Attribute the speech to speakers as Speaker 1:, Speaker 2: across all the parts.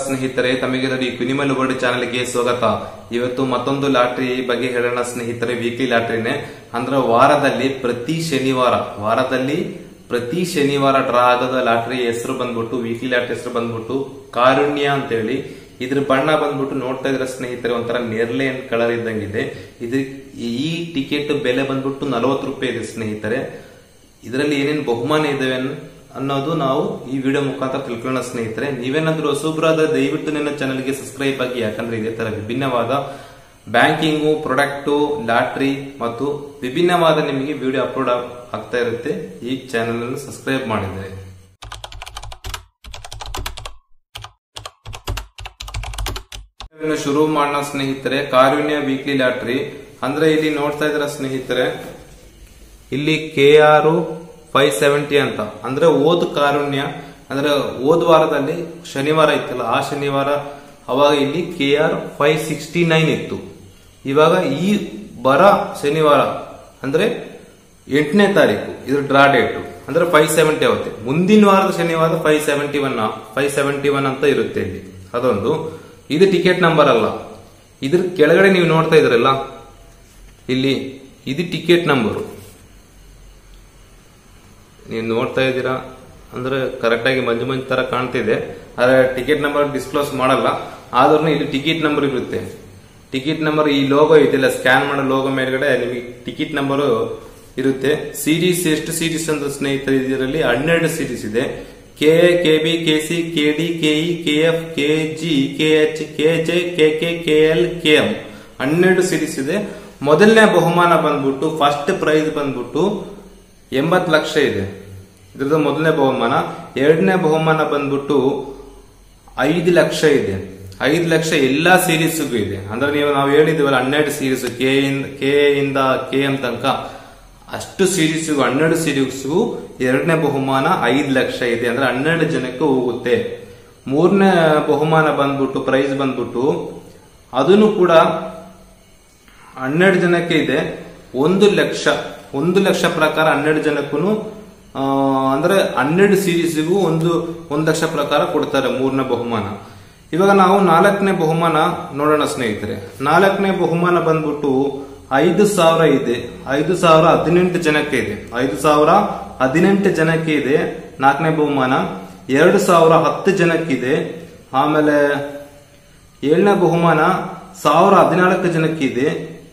Speaker 1: ಸ್ನೇಹಿತರೆ ತಮಗೆಲ್ಲರೂ ಈ ಕುನಿಮಲ್ ವರ್ಡ್ ಚಾನೆಲ್ಗೆ ಸ್ವಾಗತ ಇವತ್ತು ಮತ್ತೊಂದು ಲಾಟ್ರಿ ಬಗ್ಗೆ ಹೇಳೋಣ ಸ್ನೇಹಿತರೆ ವೀಕ್ಲಿ ಲಾಟ್ರಿನೇ ಅಂದ್ರೆ ವಾರದಲ್ಲಿ ಪ್ರತಿ ಶನಿವಾರ ವಾರದಲ್ಲಿ ಪ್ರತಿ ಶನಿವಾರ ಡ್ರಾ ಆಗದ ಲಾಟ್ರಿ ಹೆಸರು ಬಂದ್ಬಿಟ್ಟು ವೀಕ್ಲಿ ಲಾಟ್ರಿ ಹೆಸರು ಬಂದ್ಬಿಟ್ಟು ಕಾರುಣ್ಯ ಅಂತ ಹೇಳಿ ಇದ್ರ ಬಣ್ಣ ಬಂದ್ಬಿಟ್ಟು ನೋಡ್ತಾ ಇದ್ರೆ ಸ್ನೇಹಿತರೆ ಒಂಥರ ನೇರ್ಲೆ ಕಲರ್ ಇದ್ದಂಗಿದೆ ಇದು ಈ ಟಿಕೆಟ್ ಬೆಲೆ ಬಂದ್ಬಿಟ್ಟು ನಲವತ್ತು ರೂಪಾಯಿ ಇದೆ ಸ್ನೇಹಿತರೆ ಇದರಲ್ಲಿ ಏನೇನು ಬಹುಮಾನ ಇದಾವೆ ಅನ್- ಅನ್ನೋದು ನಾವು ಈ ವಿಡಿಯೋ ಮುಖಾಂತರ ತಿಳ್ಕೊಳ್ಳೋಣ ಸ್ನೇಹಿತರೆ ನೀವೇನಾದ್ರೂ ಹೊಸಬ್ರಾದ್ರೆ ದಯವಿಟ್ಟು ನನ್ನ ಚಾನಲ್ಗೆ ಸಬ್ಸ್ಕ್ರೈಬ್ ಆಗಿ ಯಾಕಂದ್ರೆ ಇದೇ ತರ ವಿಭಿನ್ನವಾದ ಬ್ಯಾಂಕಿಂಗು ಪ್ರಾಡಕ್ಟು ಲಾಟ್ರಿ ಮತ್ತು ವಿಭಿನ್ನವಾದ ನಿಮಗೆ ವಿಡಿಯೋ ಅಪ್ಲೋಡ್ ಆಗ್ತಾ ಇರುತ್ತೆ ಈ ಚಾನೆಲ್ ಅನ್ನು ಸಬ್ಸ್ಕ್ರೈಬ್ ಮಾಡಿದರೆ ಇನ್ನು ಶುರು ಮಾಡೋಣ ಸ್ನೇಹಿತರೆ ಕಾರುಣ್ಯ ವೀಕ್ಲಿ ಲಾಟ್ರಿ ಅಂದ್ರೆ ಇಲ್ಲಿ ನೋಡ್ತಾ ಇದ್ರ ಸ್ನೇಹಿತರೆ ಇಲ್ಲಿ ಕೆ ಆರ್ ಫೈವ್ ಸೆವೆಂಟಿ ಅಂತ ಅಂದ್ರೆ ಓದ್ ಕಾರುಣ್ಯ ಅಂದ್ರೆ ಓದ್ ವಾರದಲ್ಲಿ ಶನಿವಾರ ಇತ್ತಲ್ಲ ಆ ಶನಿವಾರ ಅವಾಗ ಇಲ್ಲಿ K R five sixty nine ಇತ್ತು ಇವಾಗ ಈ ಬರ ಶನಿವಾರ ಅಂದ್ರೆ ಎಂಟನೇ ತಾರೀಕು ಇದ್ರ ಡ್ರಾ ಡೇಟ್ ಅಂದ್ರೆ ಫೈವ್ ಸೆವೆಂಟಿ ಆಗುತ್ತೆ ಮುಂದಿನ ವಾರದ ಶನಿವಾರ five seventy one five seventy one ಅಂತ ಇರುತ್ತೆ ಇಲ್ಲಿ ಅದೊಂದು ಇದು ಟಿಕೆಟ್ ನಂಬರ್ ಅಲ್ಲ ಇದ್ರ ಕೆಳಗಡೆ ನೀವು ನೋಡ್ತಾ ಇದ್ರಲ್ಲ ಇಲ್ಲಿ ಇದು ಟಿಕೆಟ್ ನಂಬರು ನೀವು ನೋಡ್ತಾ ಇದ್ದೀರಾ ಅಂದ್ರೆ ಕರೆಕ್ಟ್ ಆಗಿ ಮಂಜು ಮಂಜು ತರ ಕಾಣ್ತಿದೆ ಆದ್ರೆ ಟಿಕೆಟ್ ನಂಬರ್ ಡಿಸ್ಕ್ಲೋಸ್ ಮಾಡಲ್ಲ ಆದ್ರೂ ಇಲ್ಲಿ ಟಿಕೆಟ್ ನಂಬರ್ ಇರುತ್ತೆ ಟಿಕೆಟ್ ನಂಬರ್ ಈ ಲೋಗೋ ಇದೆಲ್ಲ ಸ್ಕ್ಯಾನ್ ಮಾಡೋ ಲೋಗೋ ಮೇಲ್ಗಡೆ ನಿಮಗೆ ಟಿಕೆಟ್ ನಂಬರ್ ಇರುತ್ತೆ ಸೀರೀಸ್ ಎಷ್ಟು ಸೀರೀಸ್ ಅಂತ ಸ್ನೇಹಿತರೆ ಇದರಲ್ಲಿ ಹನ್ನೆರಡು ಸೀರೀಸ್ ಇದೆ K A K B K C K D K E K F K G K H K J K K K L K M ಹನ್ನೆರಡು ಸೀರೀಸ್ ಇದೆ ಮೊದಲನೇ ಬಹುಮಾನ ಬಂದ್ಬಿಟ್ಟು ಫಸ್ಟ್ ಪ್ರೈಸ್ ಬಂದ್ಬಿಟ್ಟು ಎಂಬತ್ತು ಲಕ್ಷ ಇದೆ ಇದ್ರದ್ದು ಮೊದಲನೇ ಬಹುಮಾನ ಎರಡನೇ ಬಹುಮಾನ ಬಂದ್ಬಿಟ್ಟು ಐದು ಲಕ್ಷ ಇದೆ ಐದು ಲಕ್ಷ ಎಲ್ಲಾ ಸೀರೀಸ್ಗೂ ಇದೆ ಅಂದ್ರೆ ನೀವು ನಾವು ಹೇಳಿದ್ವಲ್ಲ ಹನ್ನೆರಡು ಸೀರೀಸ್ ಕೆ ಇಂದ ಕೆ ಇಂದ ಕೆ ಎಂ ತನಕ ಅಷ್ಟು ಸೀರೀಸ್ಗೂ ಹನ್ನೆರಡು ಸೀರೀಸ್ಗೂ ಎರಡನೇ ಬಹುಮಾನ ಐದು ಲಕ್ಷ ಇದೆ ಅಂದ್ರೆ ಹನ್ನೆರಡು ಜನಕ್ಕೆ ಹೋಗುತ್ತೆ ಮೂರನೇ ಬಹುಮಾನ ಬಂದ್ಬಿಟ್ಟು ಪ್ರೈಸ್ ಬಂದ್ಬಿಟ್ಟು ಅದನ್ನು ಕೂಡ ಹನ್ನೆರಡು ಜನಕ್ಕೆ ಇದೆ ಒಂದು ಲಕ್ಷ ಒಂದು ಲಕ್ಷ ಪ್ರಕಾರ ಹನ್ನೆರಡು ಜನಕ್ಕೂ ಅಂದ್ರೆ ಹನ್ನೆರಡು ಸೀರೀಸ್ಗೂ ಒಂದು ಒಂದು ಲಕ್ಷ ಪ್ರಕಾರ ಕೊಡ್ತಾರೆ ಮೂರನೇ ಬಹುಮಾನ ಇವಾಗ ನಾವು ನಾಲ್ಕನೇ ಬಹುಮಾನ ನೋಡೋಣ ಸ್ನೇಹಿತರೆ ನಾಲ್ಕನೇ ಬಹುಮಾನ ಬಂದ್ಬಿಟ್ಟು ಐದು ಸಾವಿರ ಇದೆ ಐದು ಸಾವಿರ ಹದಿನೆಂಟು ಜನಕ್ಕೆ ಇದೆ ಐದು ಸಾವಿರ ಹದಿನೆಂಟು ಜನಕ್ಕೆ ಇದೆ ನಾಲ್ಕನೇ ಬಹುಮಾನ ಎರಡು ಸಾವಿರ ಹತ್ತು ಜನಕ್ಕಿದೆ ಆಮೇಲೆ ಏಳನೇ ಬಹುಮಾನ ಸಾವಿರ ಹದಿನಾಲ್ಕು ಜನಕ್ಕಿದೆ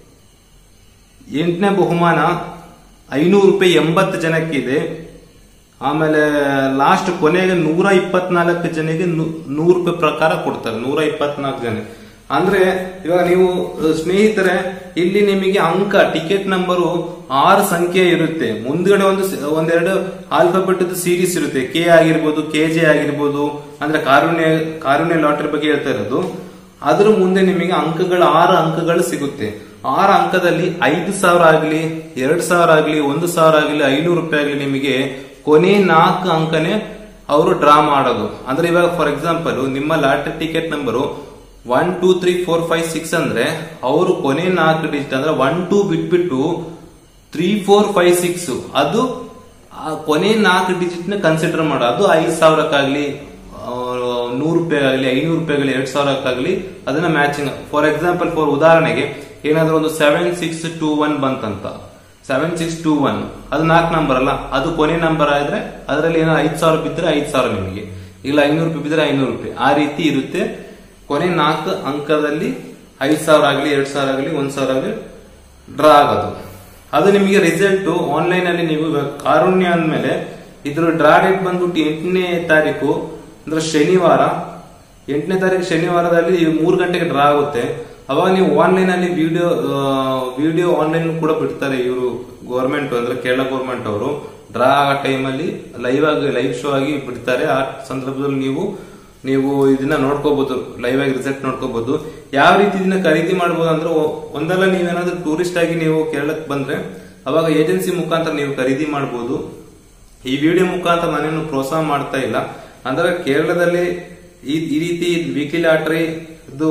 Speaker 1: ಎಂಟನೇ ಬಹುಮಾನ ಐನೂರು ರೂಪಾಯಿ ಎಂಬತ್ತು ಜನಕ್ಕಿದೆ ಆಮೇಲೆ ಲಾಸ್ಟ್ ಕೊನೆಗೆ ನೂರ ಇಪ್ಪತ್ನಾಲ್ಕು ಜನಿಗೆ ನೂರು ರೂಪಾಯಿ ಪ್ರಕಾರ ಕೊಡ್ತಾರೆ ನೂರ ಇಪ್ಪತ್ನಾಲ್ಕು ಜನ ಅಂದ್ರೆ ಇವಾಗ ನೀವು ಅಹ್, ಸ್ನೇಹಿತರೆ ಇಲ್ಲಿ ನಿಮಗೆ ಅಂಕ ಟಿಕೆಟ್ ನಂಬರು ಆರು ಸಂಖ್ಯೆ ಇರುತ್ತೆ ಮುಂದ್ಗಡೆ ಒಂದು ಸ- ಒಂದೆರಡು ಆಲ್ಫಾಬೆಟ್ ಸೀರೀಸ್ ಇರುತ್ತೆ ಕೆ ಆಗಿರ್ಬೋದು ಕೆ ಜೆ ಆಗಿರ್ಬೋದು ಅಂದ್ರೆ ಕಾರುಣ್ಯ ಕಾರುಣ್ಯ ಲಾಟರಿ ಬಗ್ಗೆ ಹೇಳ್ತಾ ಇರೋದು ಅದ್ರ ಮುಂದೆ ನಿಮಗೆ ಅಂಕಗಳು ಆರು ಅಂಕಗಳು ಸಿಗುತ್ತೆ ಆರು ಅಂಕದಲ್ಲಿ ಐದು ಸಾವಿರ ಆಗಲಿ ಎರಡ್ ಸಾವಿರ ಆಗಲಿ ಒಂದು ಸಾವಿರ ಆಗಲಿ ಐನೂರು ರೂಪಾಯಿ ಆಗಲಿ ನಿಮಗೆ ಕೊನೆ ನಾಲ್ಕು ಅಂಕನೇ ಅವರು ಡ್ರಾ ಮಾಡೋದು ಅಂದ್ರೆ ಇವಾಗ ಫಾರ್ ಎಕ್ಸಾಂಪಲ್ ನಿಮ್ಮ lottery ticket number one two three four five six ಅಂದ್ರೆ ಅವರು ಕೊನೆ ನಾಲ್ಕು ಡಿಜಿಟ್ ಅಂದ್ರೆ ಒನ್ ಟೂ ಬಿಟ್ಬಿಟ್ಟು ತ್ರೀ ಫೋರ್ ಫೈವ್ ಸಿಕ್ಸ್ ಅದು ಆ ಕೊನೆ ನಾಲ್ಕು ಡಿಜಿಟ್ ನ ಕನ್ಸಿಡರ್ ಮಾಡೋ ಅದು ಐದು ಸಾವಿರಕ್ಕಾಗ್ಲಿ ನೂರು ರೂಪಾಯಿ ಆಗಲಿ ಐನೂರು ರೂಪಾಯಿ ಆಗಲಿ ಎರಡ್ ಸಾವಿರಕ್ಕಾಗ್ಲಿ ಅದನ್ನ ಮ್ಯಾಚಿಂಗ್ ಫಾರ್ ಎಕ್ಸಾಂಪಲ್ ಫಾರ್ ಉದಾಹರಣೆಗೆ ಏನಾದ್ರೂ ಒಂದು ಸೆವೆನ್ ಸಿಕ್ಸ್ ಟೂ ಒನ್ ಬಂತಂತ ಸೆವೆನ್ ಸಿಕ್ಸ್ ಟೂ ಒನ್ ಅದು ನಾಲ್ಕು ನಂಬರ್ ಅಲ್ಲ ಅದು ಕೊನೆ ನಂಬರ್ ಆದ್ರೆ ಅದರಲ್ಲಿ ಏನೋ ಐದು ಸಾವಿರ ಬಿದ್ದರೆ ಐದು ಸಾವಿರ ನಿಮಗೆ ಇಲ್ಲ ಐನೂರು ರೂಪಾಯಿ ಬಿದ್ದರೆ ಐನೂರು ರೂಪಾಯಿ ಆ ರೀತಿ ಇರುತ್ತೆ ಕೊನೆ ನಾಲ್ಕು ಅಂಕದಲ್ಲಿ ಐದು ಸಾವಿರ ಆಗಲಿ ಎರಡ್ ಸಾವಿರ ಆಗಲಿ ಒಂದ್ ಸಾವಿರ ಆಗಲಿ ಡ್ರಾ ಆಗೋದು ಅದು ನಿಮಗೆ ರಿಸಲ್ಟ್ ಆನ್ಲೈನ್ ಅಲ್ಲಿ ನೀವು ಇವಾಗ ಕಾರುಣ್ಯ ಅಂದ್ಮೇಲೆ ಇದ್ರ ಡ್ರಾ ಡೇಟ್ ಬಂದ್ಬಿಟ್ಟು ಎಂಟನೇ ತಾರೀಕು ಅಂದ್ರೆ ಶನಿವಾರ ಎಂಟನೇ ತಾರೀಕು ಶನಿವಾರದಲ್ಲಿ ಮೂರು ಗಂಟೆಗೆ ಡ್ರಾ ಆಗುತ್ತೆ ಅವಾಗ ನೀವು ಆನ್ಲೈನ್ ಅಲ್ಲಿ ವಿಡಿಯೋ ವಿಡಿಯೋ ಆನ್ಲೈನ್ ಕೂಡ ಬಿಡ್ತಾರೆ ಇವರು ಗೌರ್ಮೆಂಟ್ ಅಂದ್ರೆ ಕೇರಳ ಗೌರ್ಮೆಂಟ್ ಅವರು ಡ್ರಾ ಆಗೋ ಟೈಮಲ್ಲಿ ಲೈವ್ ಆಗಿ ಲೈವ್ ಶೋ ಆಗಿ ಬಿಡ್ತಾರೆ ಆ ಸಂದರ್ಭದಲ್ಲಿ ನೀವು ನೀವು ಇದನ್ನ ನೋಡ್ಕೋಬಹುದು ಲೈವ್ ಆಗಿ ರಿಸಲ್ಟ್ ನೋಡ್ಕೋಬಹುದು ಯಾವ ರೀತಿ ಇದನ್ನ ಖರೀದಿ ಮಾಡಬಹುದು ಅಂದ್ರೆ ಒ- ಒಂದಲ್ಲ ನೀವೇನಾದ್ರೂ ಟೂರಿಸ್ಟ್ ಆಗಿ ನೀವು ಕೇರಳಕ್ಕೆ ಬಂದ್ರೆ ಅವಾಗ ಏಜೆನ್ಸಿ ಮುಖಾಂತರ ನೀವು ಖರೀದಿ ಮಾಡಬಹುದು ಈ ವಿಡಿಯೋ ಮುಖಾಂತರ ನಾನೇನು ಪ್ರೋತ್ಸಾಹ ಮಾಡ್ತಾ ಇಲ್ಲ ಅಂದ್ರೆ ಕೇರಳದಲ್ಲಿ ಈ ಈ ರೀತಿ ವೀಕ್ಲಿ ಲಾಟ್ರಿ ಇದು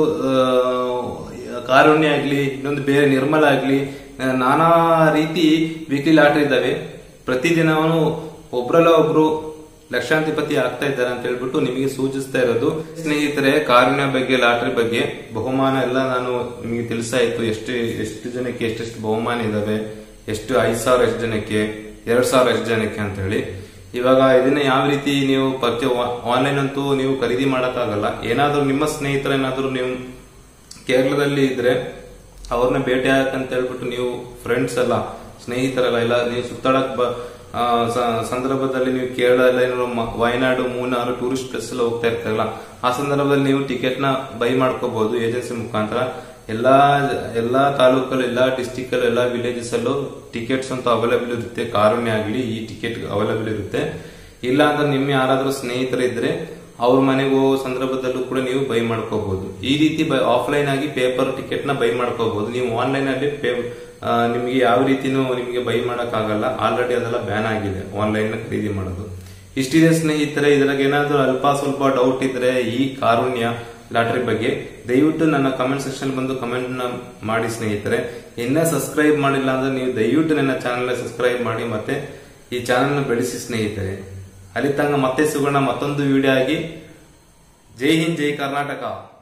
Speaker 1: ಆ, ಕಾರುಣ್ಯ ಆಗ್ಲಿ ಇನ್ನೊಂದು ಬೇರೆ ನಿರ್ಮಲ ಆಗ್ಲಿ ಆ, ನಾನಾ ರೀತಿ ವೀಕ್ಲಿ ಲಾಟ್ರಿ ಇದ್ದಾವೆ ಪ್ರತಿದಿನವೂ ಒಬ್ರಲ್ಲ ಒಬ್ರು ಲಕ್ಷಾಧಿಪತಿ ಆಗ್ತಾ ಇದ್ದಾರೆ ಅಂತ ಹೇಳ್ಬಿಟ್ಟು ನಿಮಗೆ ಸೂಚಿಸ್ತಾ ಇರೋದು ಸ್ನೇಹಿತರೆ ಕಾರುಣ್ಯ ಬಗ್ಗೆ ಲಾಟ್ರಿ ಬಗ್ಗೆ ಬಹುಮಾನ ಎಲ್ಲ ನಾನು ನಿಮಗೆ ತಿಳಿಸಾಯ್ತು ಎಷ್ಟು ಎಷ್ಟು ಜನಕ್ಕೆ ಎಷ್ಟೆಷ್ಟು ಬಹುಮಾನ ಇದಾವೆ ಎಷ್ಟು ಐದ್ ಸಾವಿರ ಎಷ್ಟು ಜನಕ್ಕೆ ಎರಡ್ ಸಾವಿರ ಎಷ್ಟು ಜನಕ್ಕೆ ಅಂತ ಹೇಳಿ ಇವಾಗ ಇದನ್ನ ಯಾವ ರೀತಿ ನೀವು ಪರ್ಚೆ ಆನ್ಲೈನ್ ಅಂತೂ ನೀವು ಖರೀದಿ ಮಾಡಕ್ಕಾಗಲ್ಲ ಏನಾದ್ರೂ ನಿಮ್ಮ ಸ್ನೇಹಿತರೇನಾದ್ರೂ ನೀವು ಕೇರಳದಲ್ಲಿ ಇದ್ರೆ ಅವ್ರನ್ನ ಭೇಟಿ ಆಗಕ್ಕಂತ ಹೇಳ್ಬಿಟ್ಟು ನೀವು ಫ್ರೆಂಡ್ಸ್ ಎಲ್ಲ ಸ್ನೇಹಿತರೆಲ್ಲ ಎಲ್ಲ ನೀವು ಸುತ್ತಾಡಕ್ ಬ ಆ, ಸ- ಸಂದರ್ಭದಲ್ಲಿ ನೀವು ಕೇರಳ ಎಲ್ಲ ಏನಾದ್ರು ಮ- ವಯನಾಡು ಮೂನಾರು ಟೂರಿಸ್ಟ್ ಪ್ಲೇಸ್ ಎಲ್ಲ ಹೋಗ್ತಾ ಇರ್ತಾರಲ್ಲ ಆ ಸಂದರ್ಭದಲ್ಲಿ ನೀವು ಟಿಕೆಟ್ ನ ಬೈ ಮಾಡ್ಕೋಬಹುದು ಏಜೆನ್ಸಿ ಮುಖಾಂತರ ಎಲ್ಲಾ ಎಲ್ಲಾ ತಾಲೂಕಲ್ಲಿ ಎಲ್ಲಾ ಡಿಸ್ಟಿಕ್ ಅಲ್ಲಿ ಎಲ್ಲಾ ವಿಲೇಜಸ್ ಅಲ್ಲೂ ಟಿಕೆಟ್ಸ್ ಅಂತ ಅವೈಲೇಬಲ್ ಇರುತ್ತೆ ಕಾರುಣ್ಯ ಆಗ್ಲಿ ಈ ಟಿಕೆಟ್ ಅವೈಲೇಬಲ್ ಇರುತ್ತೆ ಇಲ್ಲ ಅಂದ್ರೆ ನಿಮ್ಮ ಯಾರಾದ್ರೂ ಸ್ನೇಹಿತರಿದ್ರೆ ಅವ್ರ ಮನೆಗೆ ಹೋಗೋ ಸಂದರ್ಭದಲ್ಲೂ ಕೂಡ ನೀವು ಬೈ ಮಾಡ್ಕೋಬಹುದು ಈ ರೀತಿ ಆಫ್ಲೈನ್ ಆಗಿ ಪೇಪರ್ ಟಿಕೆಟ್ ನ ಬೈ ಮಾಡ್ಕೋಬಹುದು ನೀವು ಆನ್ಲೈನ್ ಅಲ್ಲಿ ಪೇ- ಆ, ನಿಮ್ಗೆ ಯಾವ ರೀತಿನೂ ನಿಮ್ಗೆ ಬೈ ಮಾಡಕ್ ಆಗಲ್ಲ ಆಲ್ರೆಡಿ ಅದೆಲ್ಲ ಬ್ಯಾನ್ ಆಗಿದೆ ಆನ್ಲೈನ್ ಖರೀದಿ ಮಾಡೋದು ಇಷ್ಟಿದೆ ಸ್ನೇಹಿತರೆ ಇದ್ರಾಗ ಏನಾದ್ರೂ ಅಲ್ಪ ಸ್ವಲ್ಪ ಡೌಟ್ ಇದ್ರೆ ಈ ಕಾರುಣ್ಯ ಲಾಟ್ರಿ ಬಗ್ಗೆ ದಯವಿಟ್ಟು ನನ್ನ ಕಮೆಂಟ್ ಸೆಕ್ಷನ್ ಬಂದು ಕಮೆಂಟ್ ನ ಮಾಡಿ ಸ್ನೇಹಿತರೆ ಇನ್ನ ಸಬ್ಸ್ಕ್ರೈಬ್ ಮಾಡಿಲ್ಲ ಅಂದ್ರೆ ನೀವು ದಯವಿಟ್ಟು ನನ್ನ ಚಾನಲ್ ಸಬ್ಸ್ಕ್ರೈಬ್ ಮಾಡಿ ಮತ್ತೆ ಈ ಚಾನಲ್ ಬೆಳೆಸಿ ಸ್ನೇಹಿತರೆ ಅಲ್ಲಿ ತನಕ ಮತ್ತೆ ಸಿಗೋಣ ಮತ್ತೊಂದು ವಿಡಿಯೋ ಆಗಿ ಜೈ ಹಿಂದ್ ಜೈ ಕರ್ನಾಟಕ